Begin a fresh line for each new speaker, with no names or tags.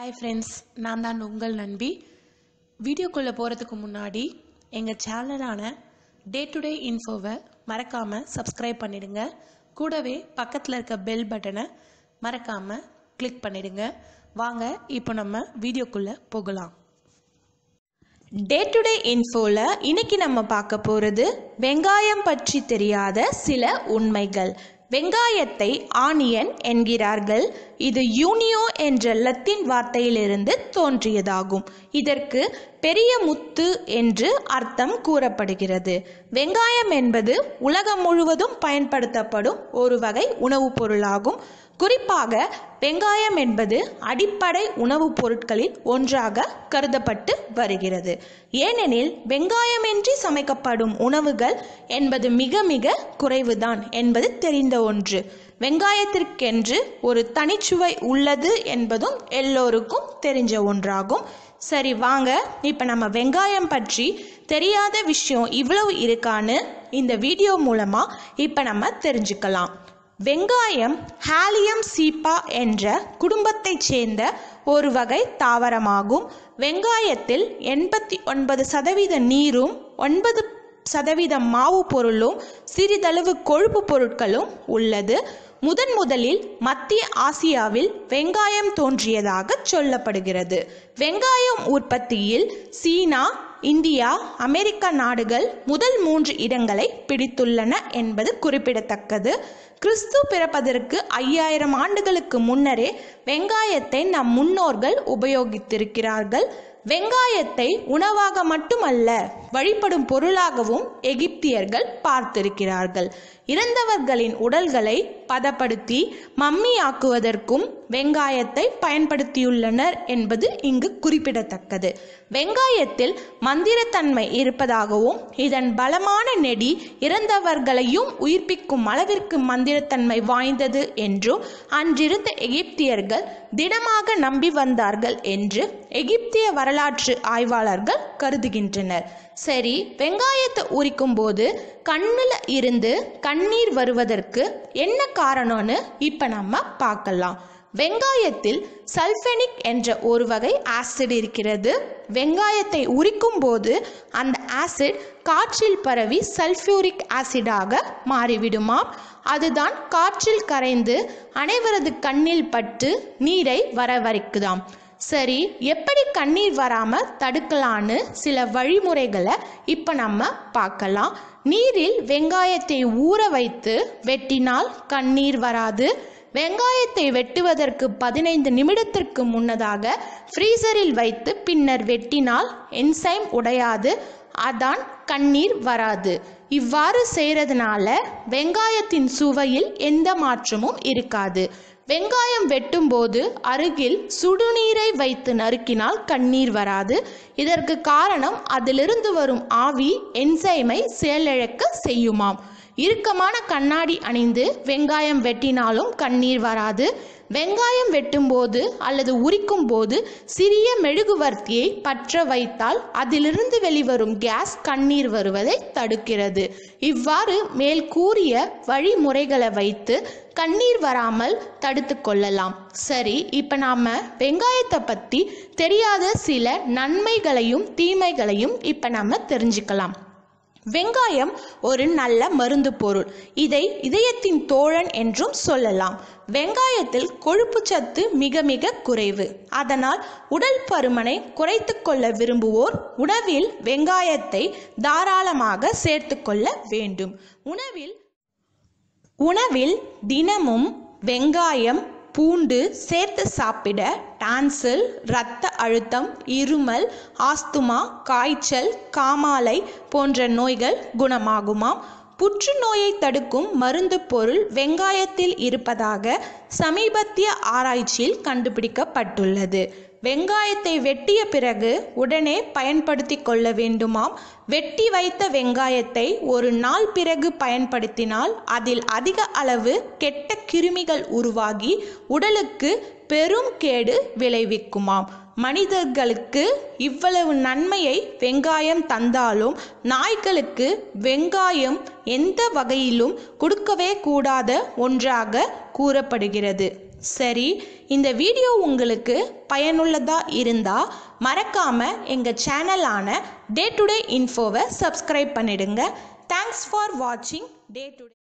hi friends நான் தான் உங்கள் நண்பி வீடியோக்குள்ளே போகிறதுக்கு முன்னாடி எங்கள் சேனலான டே டு டே இன்ஃபோவை மறக்காமல் சப்ஸ்கிரைப் பண்ணிடுங்க கூடவே பக்கத்தில் இருக்க பெல் பட்டனை மறக்காமல் கிளிக் பண்ணிடுங்க வாங்க இப்போ நம்ம வீடியோக்குள்ளே போகலாம்
டே டு டே இன்ஃபோவில் இன்னைக்கு நம்ம பார்க்க போகிறது வெங்காயம் பற்றி தெரியாத சில உண்மைகள் வெங்காயத்தை ஆனியன் என்கிறார்கள் இது யூனியோ என்ற லத்தீன் வார்த்தையிலிருந்து தோன்றியதாகும் இதற்கு பெரிய முத்து என்று அர்த்தம் கூறப்படுகிறது வெங்காயம் என்பது உலகம் முழுவதும் பயன்படுத்தப்படும் ஒரு வகை உணவுப் பொருளாகும் குறிப்பாக வெங்காயம் என்பது அடிப்படை உணவுப் பொருட்களில் ஒன்றாக கருதப்பட்டு வருகிறது ஏனெனில் வெங்காயமின்றி சமைக்கப்படும் உணவுகள் என்பது மிக மிக குறைவுதான் என்பது தெரிந்த ஒன்று வெங்காயத்திற்கென்று ஒரு தனிச்சுவை உள்ளது என்பதும் எல்லோருக்கும் தெரிஞ்ச ஒன்றாகும் சரி வாங்க இப்போ நம்ம வெங்காயம் பற்றி தெரியாத விஷயம் இவ்வளவு இருக்கான்னு இந்த வீடியோ மூலமாக இப்போ நம்ம தெரிஞ்சுக்கலாம் வெங்காயம் ஹாலியம் சீப்பா என்ற குடும்பத்தைச் சேர்ந்த ஒரு வகை தாவரமாகும் வெங்காயத்தில் எண்பத்தி ஒன்பது சதவீத நீரும் ஒன்பது சதவீத மாவு பொருளும் சிறிதளவு கொழுப்பு பொருட்களும் உள்ளது முதன் முதலில் மத்திய ஆசியாவில் வெங்காயம் தோன்றியதாக சொல்லப்படுகிறது வெங்காயம் உற்பத்தியில் சீனா இந்தியா அமெரிக்க நாடுகள் முதல் மூன்று இடங்களை பிடித்துள்ளன என்பது குறிப்பிடத்தக்கது கிறிஸ்து பிறப்பதற்கு ஐயாயிரம் ஆண்டுகளுக்கு முன்னரே வெங்காயத்தை நம் முன்னோர்கள் உபயோகித்திருக்கிறார்கள் வெங்காயத்தை உணவாக மட்டுமல்ல வழிபடும் பொருளாகவும் எகிப்தியர்கள் பார்த்திருக்கிறார்கள் இறந்தவர்களின் உடல்களை பதப்படுத்தி மம்மியாக்குவதற்கும் வெங்காயத்தை பயன்படுத்தியுள்ளனர் என்பது இங்கு குறிப்பிடத்தக்கது வெங்காயத்தில் மந்திரத்தன்மை இருப்பதாகவும் இதன் பலமான நெடி இறந்தவர்களையும் உயிர்ப்பிக்கும் அளவிற்கு மந்திரத்தன்மை வாய்ந்தது என்றும் அன்றிருந்த எகிப்தியர்கள் திடமாக நம்பி வந்தார்கள் என்று எகிப்திய வரலாற்று ஆய்வாளர்கள் கருதுகின்றனர் சரி வெங்காயத்தை உரிக்கும் போது கண்ணில் இருந்து கண்ணீர் வருவதற்கு என்ன காரணம்னு இப்போ நம்ம பார்க்கலாம் வெங்காயத்தில் சல்ஃபெனிக் என்ற ஒரு வகை ஆசிட் இருக்கிறது வெங்காயத்தை உரிக்கும் போது அந்த ஆசிட் காற்றில் பரவி சல்ஃபியூரிக் ஆசிடாக மாறிவிடுமாம் அதுதான் காற்றில் கரைந்து அனைவரது கண்ணில் பட்டு நீரை வரவழைக்குதாம் சரி எப்படி கண்ணீர் வராம தடுக்கலான்னு சில வழிமுறைகளை இப்போ நம்ம பார்க்கலாம் நீரில் வெங்காயத்தை ஊற வைத்து வெட்டினால் கண்ணீர் வராது வெங்காயத்தை வெட்டுவதற்கு பதினைந்து நிமிடத்திற்கு முன்னதாக ஃப்ரீசரில் வைத்து பின்னர் வெட்டினால் என்சைம் உடையாது அதான் கண்ணீர் வராது இவ்வாறு செய்கிறதுனால வெங்காயத்தின் சுவையில் எந்த மாற்றமும் இருக்காது வெங்காயம் வெட்டும்போது அருகில் சுடுநீரை வைத்து நறுக்கினால் கண்ணீர் வராது இதற்கு காரணம் அதிலிருந்து வரும் ஆவி என்சைமை செயலிழக்க செய்யுமாம் இறுக்கமான கண்ணாடி அணிந்து வெங்காயம் வெட்டினாலும் கண்ணீர் வராது வெங்காயம் வெட்டும்போது அல்லது உரிக்கும் போது சிறிய மெழுகுவர்த்தியை பற்ற வைத்தால் அதிலிருந்து வெளிவரும் கேஸ் கண்ணீர் வருவதை தடுக்கிறது இவ்வாறு மேல் கூறிய வழிமுறைகளை வைத்து கண்ணீர் வராமல் தடுத்து கொள்ளலாம் சரி இப்போ நாம் வெங்காயத்தை பற்றி தெரியாத சில நன்மைகளையும் தீமைகளையும் இப்போ நம்ம தெரிஞ்சுக்கலாம் வெங்காயம் ஒரு நல்ல மருந்து பொருள் இதை இதயத்தின் தோழன் என்றும் சொல்லலாம் வெங்காயத்தில் கொழுப்பு சத்து மிக மிக குறைவு அதனால் உடல் பருமனை குறைத்து கொள்ள விரும்புவோர் உணவில் வெங்காயத்தை தாராளமாக சேர்த்து கொள்ள வேண்டும் உணவில் உணவில் தினமும் வெங்காயம் பூண்டு சேர்த்து சாப்பிட டான்சில் இரத்த அழுத்தம் இருமல் ஆஸ்துமா காய்ச்சல் காமாலை போன்ற நோய்கள் குணமாகுமாம் புற்றுநோயை தடுக்கும் மருந்து பொருள் வெங்காயத்தில் இருப்பதாக சமீபத்திய ஆராய்ச்சியில் கண்டுபிடிக்கப்பட்டுள்ளது வெங்காயத்தை வெட்டிய பிறகு உடனே பயன்படுத்தி கொள்ள வேண்டுமாம் வெட்டி வைத்த வெங்காயத்தை ஒரு நாள் பிறகு பயன்படுத்தினால் அதில் அதிக அளவு கெட்ட கிருமிகள் உருவாகி உடலுக்கு பெரும் கேடு விளைவிக்குமாம் மனிதர்களுக்கு இவ்வளவு நன்மையை வெங்காயம் தந்தாலும் நாய்களுக்கு வெங்காயம் எந்த வகையிலும் கொடுக்கவே கூடாத ஒன்றாக கூறப்படுகிறது சரி இந்த வீடியோ உங்களுக்கு பயனுள்ளதாக இருந்தால் மறக்காமல் எங்கள் சேனலான டே டு டே இன்ஃபோவை சப்ஸ்கிரைப் பண்ணிடுங்க தேங்க்ஸ் ஃபார் வாட்சிங் டே டு